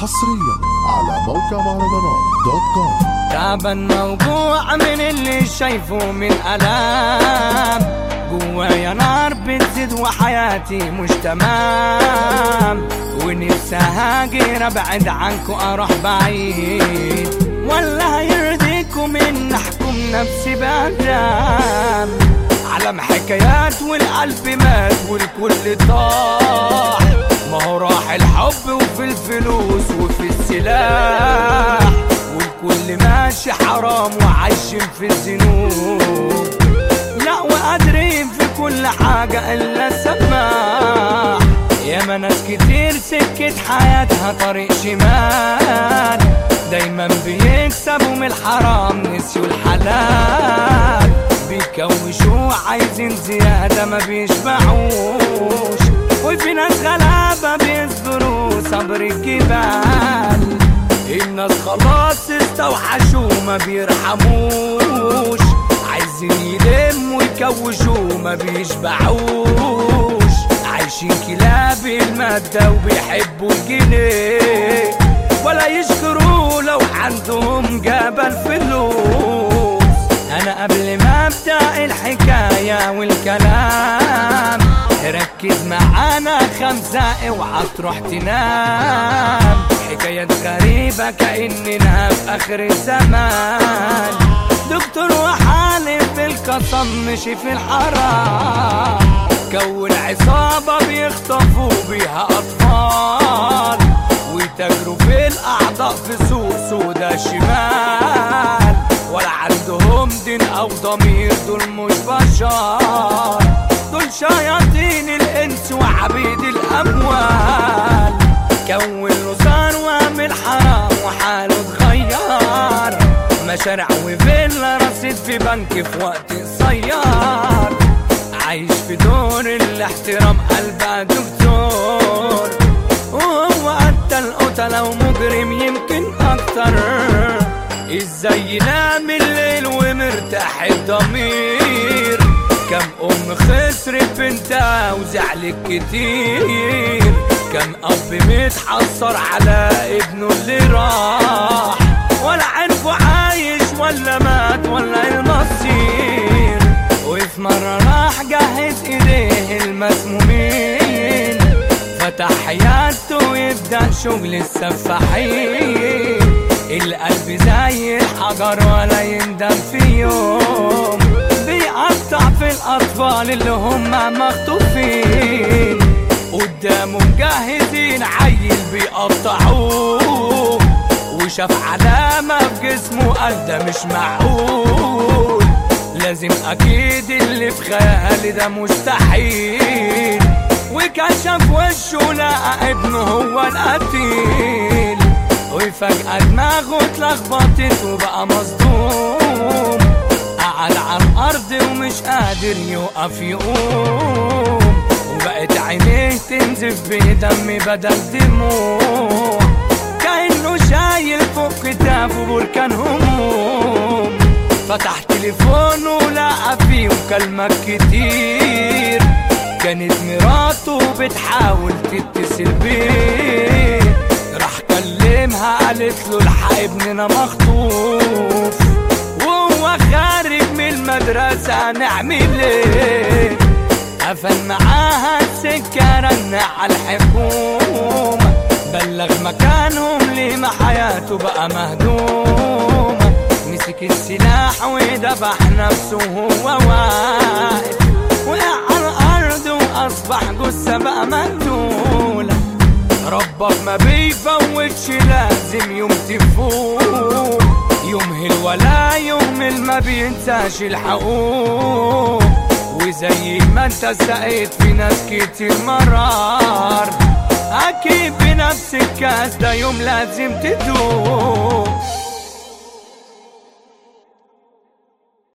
حصريا على موقع مهرجانات دوت كوم تعبان موجوع من اللي شايفه من ألام جوايا نار بتزيد وحياتي مش تمام ونفسي هاجر ابعد عنكو اروح بعيد ولا هيرضيكم ان احكم نفسي بأندام عالم حكايات والقلب مات والكل طاح ما هو راح الحب وفي الفلوس وفي السلاح والكل ماشي حرام وعايشين في الذنوب لا وقادرين في كل حاجة إلا السماح ياما ناس كتير سكت حياتها طريق شمال دايما بيكسبوا من الحرام نسيوا الحلال بيكوشوا عايزين زيادة ما بيشبعوش وفي ناس غلابة بيصبروا صبر الجبال الناس خلاص استوحشوا ما بيرحموش عايزين يلموا يكوشوا ما بيشبعوش عايشين كلاب المادة وبيحبوا الجنيه ولا يشكروا لو عندهم جبل فلوس انا قبل ما ابدا الحكايه والكلام ركز معانا خمسة اوعى تروح تنام حكايات غريبة كأننا في آخر الزمان دكتور وحالف بالقسم مشي في الحرام كون عصابة بيخطفوا بيها أطفال ويتاجروا في الأعضاء في سوق سودا شمال ولا عندهم دين أو ضمير دول مش بشر دول شياطين الإنس وعبيد الأموال كون له ثروة من الحرام وحاله اتغير مشاريع وفيلا رصيد في بنك في وقت قصير عايش في دور الاحترام قلبه دكتور وهو قتل قتلة ومجرم يمكن أكتر ازاي ينام الليل ومرتاح الضمير كم أم خسرت بنتها وزعلت كتير كم أب متحسر على ابنه اللي راح ولا عرفوا عايش ولا مات ولا المصير وفي مرة راح جهز ايديه المسمومين فتح حياته ويبدأ شغل السفاحين القلب زي الحجر ولا يندم في يوم بيقطع في الأطفال اللي هم مخطوفين قدامه مجهزين عيل بيقطعوه وشاف علامة في جسمه قال ده مش معقول لازم أكيد اللي في خيالي ده مستحيل وكشف وشه لقى ابنه هو القتيل وفجأة دماغه اتلخبطت وبقى مصدوم قعد على الأرض ومش قادر يقف يقوم وبقت عينيه تنزف بدم بدل دموع كأنه شايل فوق كتافه بركان هموم فتح تليفونه لقى فيه مكالمات كتير كانت مراته بتحاول تتصل بيه راح كلمها قالت له الحق ابننا مخطوف وهو خارج من المدرسة نعمل ايه قفل معاها السكة رن على الحكومة بلغ مكانهم ليه ما حياته بقى مهدومة مسك السلاح ودبح نفسه وهو واقف وقع على الأرض وأصبح جثة بقى مقتولة ربك ما بيفوتش لازم يوم تفوق يمهل ولا يهمل ما بينساش الحقوق وزي ما انت سقيت في ناس كتير مرار اكيد بنفس الكاس ده يوم لازم تدوق